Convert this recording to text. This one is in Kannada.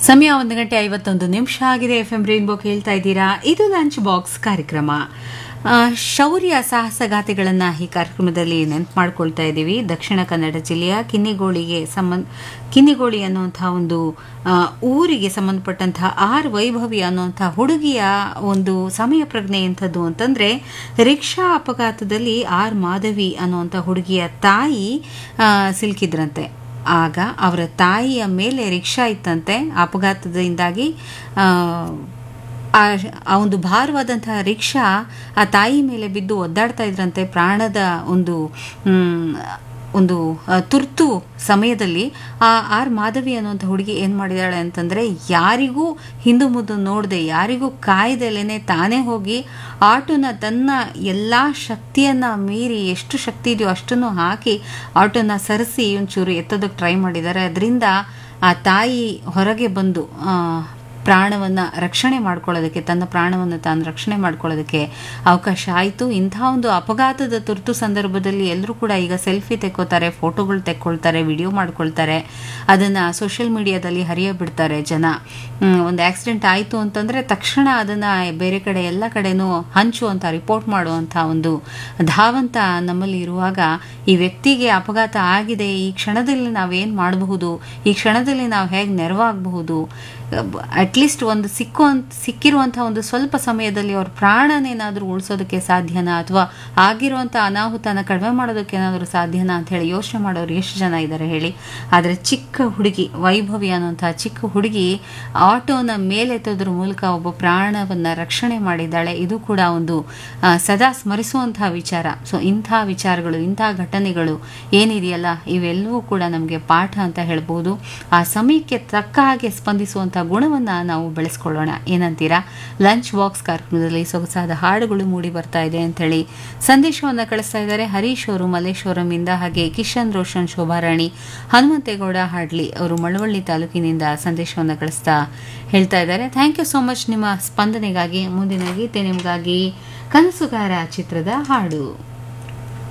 ಸಮಯ ಒಂದು ಗಂಟೆ ಐವತ್ತೊಂದು ನಿಮಿಷ ಆಗಿದೆ ಎಫ್ ಎಂ ರೈನ್ಬೋ ಕೇಳ್ತಾ ಇದ್ದೀರಾ ಇದು ಲಂಚ್ ಬಾಕ್ಸ್ ಕಾರ್ಯಕ್ರಮ ಆ, ಶೌರ್ಯ ಸಾಹಸಗಾಥೆಗಳನ್ನು ಈ ಕಾರ್ಯಕ್ರಮದಲ್ಲಿ ನೆನಪು ಮಾಡ್ಕೊಳ್ತಾ ಇದ್ದೀವಿ ದಕ್ಷಿಣ ಕನ್ನಡ ಜಿಲ್ಲೆಯ ಕಿನ್ನಿಗೋಳಿಗೆ ಸಂಬಂಧ ಕಿನ್ನಿಗೋಳಿ ಅನ್ನುವಂಥ ಒಂದು ಆ, ಊರಿಗೆ ಸಂಬಂಧಪಟ್ಟಂತಹ ಆರ್ ವೈಭವಿ ಅನ್ನುವಂಥ ಹುಡುಗಿಯ ಒಂದು ಸಮಯ ಪ್ರಜ್ಞೆ ಎಂಥದ್ದು ಅಂತಂದರೆ ರಿಕ್ಷಾ ಅಪಘಾತದಲ್ಲಿ ಆರ್ ಮಾಧವಿ ಅನ್ನುವಂಥ ಹುಡುಗಿಯ ತಾಯಿ ಆ, ಸಿಲುಕಿದ್ರಂತೆ ಆಗ ಅವರ ತಾಯಿಯ ಮೇಲೆ ರಿಕ್ಷಾ ಇತ್ತಂತೆ ಅಪಘಾತದಿಂದಾಗಿ ಆ, ಆ ಆ ಒಂದು ಭಾರವಾದಂತಹ ರಿಕ್ಷಾ ಆ ತಾಯಿ ಮೇಲೆ ಬಿದ್ದು ಒದ್ದಾಡ್ತಾ ಇದ್ರಂತೆ ಪ್ರಾಣದ ಒಂದು ಮ್, ಒಂದು ಆ, ತುರ್ತು ಸಮಯದಲ್ಲಿ ಆ ಆರ್ ಮಾಧವಿ ಅನ್ನುವಂಥ ಹುಡುಗಿ ಏನು ಮಾಡಿದಾಳೆ ಅಂತಂದರೆ ಯಾರಿಗೂ ಹಿಂದು ಮುದ್ದು ನೋಡದೆ ಯಾರಿಗೂ ಕಾಯ್ದೆಲೇನೆ ತಾನೇ ಹೋಗಿ ಆಟೋನ ತನ್ನ ಎಲ್ಲ ಶಕ್ತಿಯನ್ನು ಮೀರಿ ಎಷ್ಟು ಶಕ್ತಿ ಇದೆಯೋ ಅಷ್ಟನ್ನು ಹಾಕಿ ಆಟೋನ ಸರಿಸಿ ಒಂಚೂರು ಎತ್ತೋದಕ್ಕೆ ಟ್ರೈ ಮಾಡಿದ್ದಾರೆ ಅದರಿಂದ ಆ ತಾಯಿ ಹೊರಗೆ ಬಂದು ಆ, ಪ್ರಾಣವನ್ನು ರಕ್ಷಣೆ ಮಾಡ್ಕೊಳ್ಳೋದಕ್ಕೆ ತನ್ನ ಪ್ರಾಣವನ್ನು ತಾನು ರಕ್ಷಣೆ ಮಾಡ್ಕೊಳ್ಳೋದಕ್ಕೆ ಅವಕಾಶ ಆಯಿತು ಇಂಥ ಒಂದು ಅಪಘಾತದ ತುರ್ತು ಸಂದರ್ಭದಲ್ಲಿ ಎಲ್ಲರೂ ಕೂಡ ಈಗ ಸೆಲ್ಫಿ ತೆಕ್ಕೋತಾರೆ ಫೋಟೋಗಳು ತೆಕ್ಕೊಳ್ತಾರೆ ವಿಡಿಯೋ ಮಾಡ್ಕೊಳ್ತಾರೆ ಅದನ್ನು ಸೋಷಿಯಲ್ ಮೀಡಿಯಾದಲ್ಲಿ ಹರಿಯ ಬಿಡ್ತಾರೆ ಜನ ಹ್ಮ್, ಒಂದು ಆಕ್ಸಿಡೆಂಟ್ ಆಯಿತು ಅಂತಂದರೆ ತಕ್ಷಣ ಅದನ್ನು ಬೇರೆ ಕಡೆ ಎಲ್ಲ ಕಡೆನೂ ಹಂಚುವಂಥ ರಿಪೋರ್ಟ್ ಮಾಡುವಂಥ ಒಂದು ಧಾವಂತ ನಮ್ಮಲ್ಲಿ ಇರುವಾಗ ಈ ವ್ಯಕ್ತಿಗೆ ಅಪಘಾತ ಆಗಿದೆ ಈ ಕ್ಷಣದಲ್ಲಿ ನಾವೇನು ಮಾಡಬಹುದು ಈ ಕ್ಷಣದಲ್ಲಿ ನಾವು ಹೇಗೆ ನೆರವಾಗಬಹುದು ಅಟ್ಲೀಸ್ಟ್ ಒಂದು ಸಿಕ್ಕೋ ಸಿಕ್ಕಿರುವಂಥ ಒಂದು ಸ್ವಲ್ಪ ಸಮಯದಲ್ಲಿ ಅವ್ರ ಪ್ರಾಣನೇನಾದರೂ ಉಳಿಸೋದಕ್ಕೆ ಸಾಧ್ಯನಾ ಅಥವಾ ಆಗಿರುವಂಥ ಅನಾಹುತನ ಕಡಿಮೆ ಮಾಡೋದಕ್ಕೆ ಏನಾದರೂ ಸಾಧ್ಯನಾ ಅಂತ ಹೇಳಿ ಯೋಚನೆ ಮಾಡೋರು ಎಷ್ಟು ಜನ ಇದ್ದಾರೆ ಹೇಳಿ ಆದರೆ ಚಿಕ್ಕ ಹುಡುಗಿ ವೈಭವಿ ಅನ್ನುವಂಥ ಚಿಕ್ಕ ಹುಡುಗಿ ಆಟೋನ ಮೇಲೆತ್ತೋದ್ರ ಮೂಲಕ ಒಬ್ಬ ಪ್ರಾಣವನ್ನು ರಕ್ಷಣೆ ಮಾಡಿದ್ದಾಳೆ ಇದು ಕೂಡ ಒಂದು ಆ, ಸದಾ ಸ್ಮರಿಸುವಂತಹ ವಿಚಾರ ಸೊ ಇಂಥ ವಿಚಾರಗಳು ಇಂಥ ಘಟನೆಗಳು ಏನಿದೆಯಲ್ಲ ಇವೆಲ್ಲವೂ ಕೂಡ ನಮಗೆ ಪಾಠ ಅಂತ ಹೇಳ್ಬೋದು ಆ ಸಮಯಕ್ಕೆ ತಕ್ಕ ಹಾಗೆ ಸ್ಪಂದಿಸುವಂಥ ಗುಣವನ್ನು ನಾವು ಬೆಳೆಸ್ಕೊಳ್ಳೋಣ ಏನಂತೀರಾ ಲಂಚ್ ಬಾಕ್ಸ್ ಕಾರ್ಯಕ್ರಮದಲ್ಲಿ ಸೊಗಸಾದ ಹಾಡುಗಳು ಮೂಡಿ ಬರ್ತಾ ಇದೆ ಅಂತೇಳಿ ಸಂದೇಶವನ್ನು ಕಳಿಸ್ತಾ ಇದ್ದಾರೆ ಹರೀಶ್ ಅವರು ಮಲ್ಲೇಶ್ವರಂಯಿಂದ ಹಾಗೆ ಕಿಶನ್ ರೋಷನ್ ಶೋಭಾರಾಣಿ ಹನುಮಂತೇಗೌಡ ಹಾಡ್ಲಿ ಅವರು ಮಳವಳ್ಳಿ ತಾಲೂಕಿನಿಂದ ಸಂದೇಶವನ್ನು ಕಳಿಸ್ತಾ ಹೇಳ್ತಾ ಇದ್ದಾರೆ ಥ್ಯಾಂಕ್ ಯು ಸೋ ಮಚ್ ನಿಮ್ಮ ಸ್ಪಂದನೆಗಾಗಿ ಮುಂದಿನ ಗೀತೆ ನಿಮಗಾಗಿ ಕನಸುಗಾರ ಚಿತ್ರದ ಹಾಡು